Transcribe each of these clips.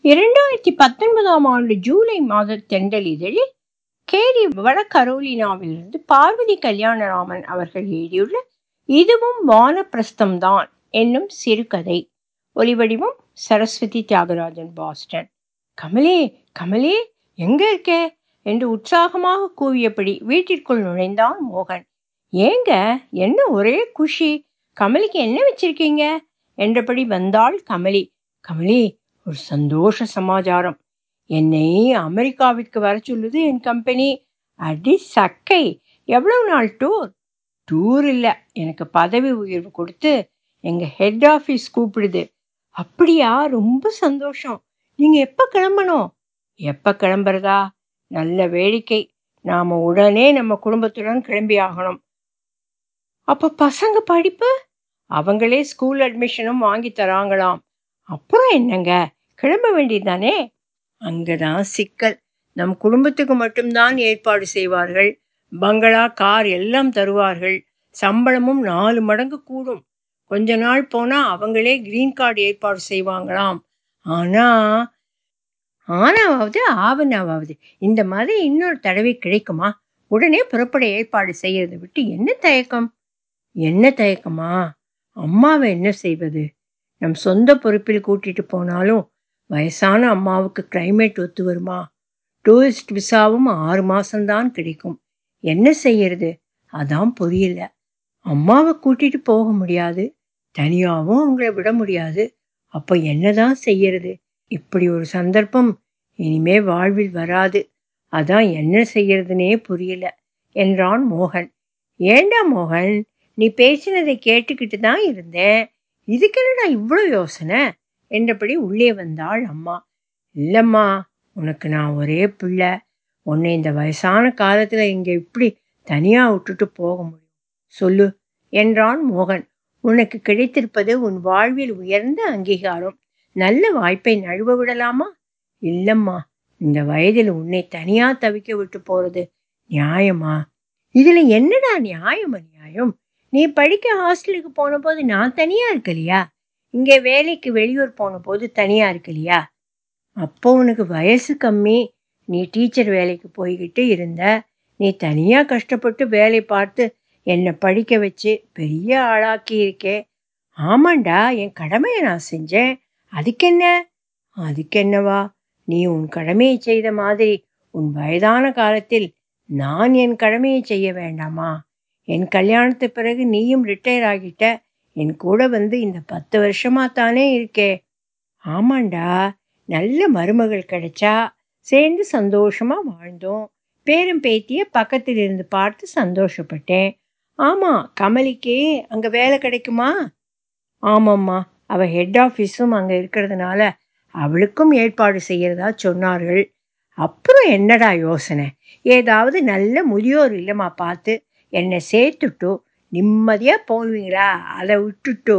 இரண்டாயிரத்தி பத்தொன்பதாம் ஆண்டு ஜூலை மாத தென்றல் இதழில் கேரி வட கரோலினாவிலிருந்து பார்வதி கல்யாணராமன் அவர்கள் எழுதியுள்ள இதுவும் வானப்பிரஸ்தம்தான் என்னும் சிறுகதை ஒலிவடிவம் சரஸ்வதி தியாகராஜன் பாஸ்டன் கமலே கமலே எங்க இருக்கே என்று உற்சாகமாக கூவியபடி வீட்டிற்குள் நுழைந்தான் மோகன் ஏங்க என்ன ஒரே குஷி கமலிக்கு என்ன வச்சிருக்கீங்க என்றபடி வந்தாள் கமலி கமலி ஒரு சந்தோஷ சமாச்சாரம் என்னை அமெரிக்காவிற்கு வர சொல்லுது என் கம்பெனி அடி சக்கை எவ்வளவு நாள் டூர் டூர் இல்லை எனக்கு பதவி உயர்வு கொடுத்து எங்கள் ஹெட் ஆஃபீஸ் கூப்பிடுது அப்படியா ரொம்ப சந்தோஷம் நீங்கள் எப்போ கிளம்பணும் எப்போ கிளம்புறதா நல்ல வேடிக்கை நாம் உடனே நம்ம குடும்பத்துடன் கிளம்பி ஆகணும் அப்போ பசங்க படிப்பு அவங்களே ஸ்கூல் அட்மிஷனும் வாங்கி தராங்களாம் அப்புறம் என்னங்க கிளம்ப வேண்டியதானே அங்கதான் சிக்கல் நம் குடும்பத்துக்கு மட்டும்தான் ஏற்பாடு செய்வார்கள் பங்களா கார் எல்லாம் தருவார்கள் சம்பளமும் நாலு மடங்கு கூடும் கொஞ்ச நாள் போனா அவங்களே கிரீன் கார்டு ஏற்பாடு செய்வாங்களாம் ஆனா ஆனாவது ஆவனாவது இந்த மாதிரி இன்னொரு தடவை கிடைக்குமா உடனே புறப்பட ஏற்பாடு செய்யறதை விட்டு என்ன தயக்கம் என்ன தயக்கமா அம்மாவை என்ன செய்வது நம் சொந்த பொறுப்பில் கூட்டிட்டு போனாலும் வயசான அம்மாவுக்கு கிளைமேட் ஒத்து வருமா டூரிஸ்ட் விசாவும் ஆறு மாசம்தான் கிடைக்கும் என்ன செய்யறது அதான் புரியல அம்மாவை கூட்டிட்டு போக முடியாது தனியாகவும் அவங்கள விட முடியாது அப்போ என்னதான் செய்யறது இப்படி ஒரு சந்தர்ப்பம் இனிமே வாழ்வில் வராது அதான் என்ன செய்யறதுனே புரியல என்றான் மோகன் ஏண்டா மோகன் நீ பேசினதை கேட்டுக்கிட்டு தான் இருந்தேன் இதுக்கு என்னடா இவ்வளோ யோசனை என்றபடி உள்ளே வந்தாள் அம்மா இல்லம்மா உனக்கு நான் ஒரே பிள்ளை உன்னை இந்த வயசான காலத்துல இங்க இப்படி தனியா விட்டுட்டு போக முடியும் சொல்லு என்றான் மோகன் உனக்கு கிடைத்திருப்பது உன் வாழ்வில் உயர்ந்த அங்கீகாரம் நல்ல வாய்ப்பை நழுவ விடலாமா இல்லம்மா இந்த வயதில் உன்னை தனியா தவிக்க விட்டு போறது நியாயமா இதுல என்னடா நியாயம் அநியாயம் நீ படிக்க ஹாஸ்டலுக்கு போன போது நான் தனியா இருக்கலையா இங்கே வேலைக்கு வெளியூர் போன போது தனியா இருக்கலையா அப்போ உனக்கு வயசு கம்மி நீ டீச்சர் வேலைக்கு போய்கிட்டு இருந்த நீ தனியா கஷ்டப்பட்டு வேலை பார்த்து என்னை படிக்க வச்சு பெரிய ஆளாக்கி இருக்கே ஆமாண்டா என் கடமையை நான் செஞ்சேன் அதுக்கென்ன அதுக்கென்னவா நீ உன் கடமையை செய்த மாதிரி உன் வயதான காலத்தில் நான் என் கடமையை செய்ய வேண்டாமா என் கல்யாணத்து பிறகு நீயும் ரிட்டையர் ஆகிட்ட என் கூட வந்து இந்த பத்து வருஷமா தானே இருக்கே ஆமாண்டா நல்ல மருமகள் கிடைச்சா சேர்ந்து சந்தோஷமா வாழ்ந்தோம் பேரும் பேத்திய பக்கத்தில் இருந்து பார்த்து சந்தோஷப்பட்டேன் ஆமா கமலிக்கு அங்க வேலை கிடைக்குமா ஆமாம்மா அவ ஹெட் ஆஃபீஸும் அங்க இருக்கிறதுனால அவளுக்கும் ஏற்பாடு செய்யறதா சொன்னார்கள் அப்புறம் என்னடா யோசனை ஏதாவது நல்ல முதியோர் இல்லமா பார்த்து என்னை சேர்த்துட்டோ நிம்மதியா போவீங்களா அதை விட்டுட்டோ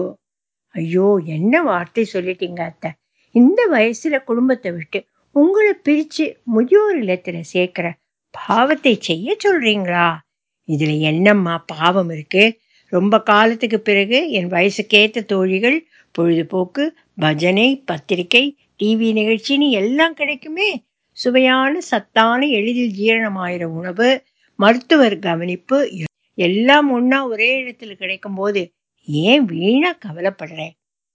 ஐயோ என்ன வார்த்தை சொல்லிட்டீங்க அத்தை இந்த வயசுல குடும்பத்தை விட்டு உங்களை பிரிச்சு முதியோர் இல்லத்துல சேர்க்கிற பாவத்தை செய்ய சொல்றீங்களா இதுல என்னம்மா பாவம் இருக்கு ரொம்ப காலத்துக்கு பிறகு என் வயசுக்கேத்த தோழிகள் பொழுதுபோக்கு பஜனை பத்திரிகை டிவி நிகழ்ச்சின்னு எல்லாம் கிடைக்குமே சுவையான சத்தான எளிதில் ஜீரணமாயிர உணவு மருத்துவர் கவனிப்பு எல்லாம் ஒன்னா ஒரே இடத்துல கிடைக்கும் போது ஏன் வீணா கவலைப்படுறேன்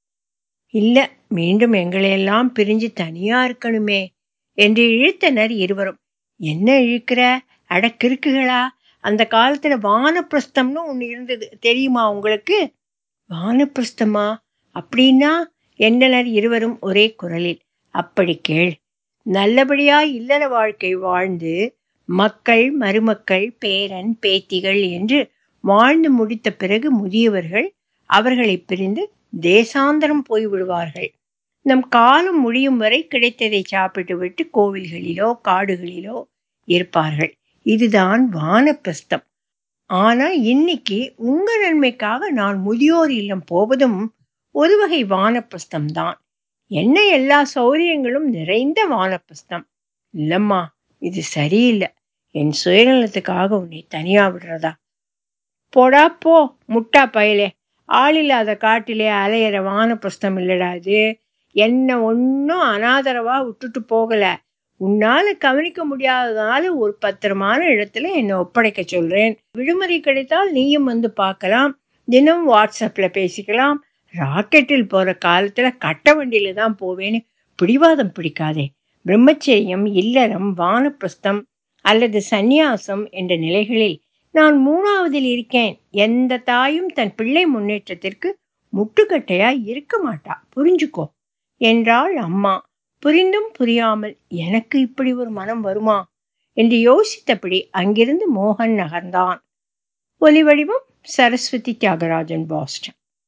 இல்ல மீண்டும் எங்களையெல்லாம் பிரிஞ்சு தனியா இருக்கணுமே என்று இழுத்தனர் இருவரும் என்ன இழுக்கிற அடக்கிருக்குகளா அந்த காலத்துல வானப்பிரஸ்தம்னு ஒண்ணு இருந்தது தெரியுமா உங்களுக்கு வானப்பிரஸ்தமா அப்படின்னா என்றனர் இருவரும் ஒரே குரலில் அப்படி கேள் நல்லபடியா இல்லற வாழ்க்கை வாழ்ந்து மக்கள் மருமக்கள் பேரன் பேத்திகள் என்று வாழ்ந்து முடித்த பிறகு முதியவர்கள் அவர்களை பிரிந்து தேசாந்தரம் போய்விடுவார்கள் நம் காலம் முடியும் வரை கிடைத்ததை சாப்பிட்டு விட்டு கோவில்களிலோ காடுகளிலோ இருப்பார்கள் இதுதான் வானப்பிரஸ்தம் ஆனா இன்னைக்கு உங்க நன்மைக்காக நான் முதியோர் இல்லம் போவதும் ஒரு வகை வானப்பிரஸ்தம் தான் என்ன எல்லா சௌரியங்களும் நிறைந்த வானப்பிரஸ்தம் இல்லம்மா இது சரியில்லை என் சுயநலத்துக்காக உன்னை தனியா விடுறதா போடா போ முட்டா பயலே ஆள் இல்லாத காட்டிலே அலையிற வானப்பிரஸ்தம் இல்லடா இது என்ன ஒன்றும் அனாதரவா விட்டுட்டு போகல உன்னால கவனிக்க முடியாததுனால ஒரு பத்திரமான இடத்துல என்னை ஒப்படைக்க சொல்றேன் விடுமுறை கிடைத்தால் நீயும் வந்து பார்க்கலாம் தினம் வாட்ஸ்அப்ல பேசிக்கலாம் ராக்கெட்டில் போற காலத்துல கட்ட வண்டியில தான் போவேன்னு பிடிவாதம் பிடிக்காதே பிரம்மச்சரியம் இல்லறம் வானப்பிரஸ்தம் அல்லது சந்நியாசம் என்ற நிலைகளில் நான் மூணாவதில் இருக்கேன் எந்த தாயும் தன் பிள்ளை முன்னேற்றத்திற்கு முட்டுக்கட்டையாய் இருக்க மாட்டா புரிஞ்சுக்கோ என்றாள் அம்மா புரிந்தும் புரியாமல் எனக்கு இப்படி ஒரு மனம் வருமா என்று யோசித்தபடி அங்கிருந்து மோகன் நகர்ந்தான் ஒலி வடிவம் சரஸ்வதி தியாகராஜன் பாஸ்டன்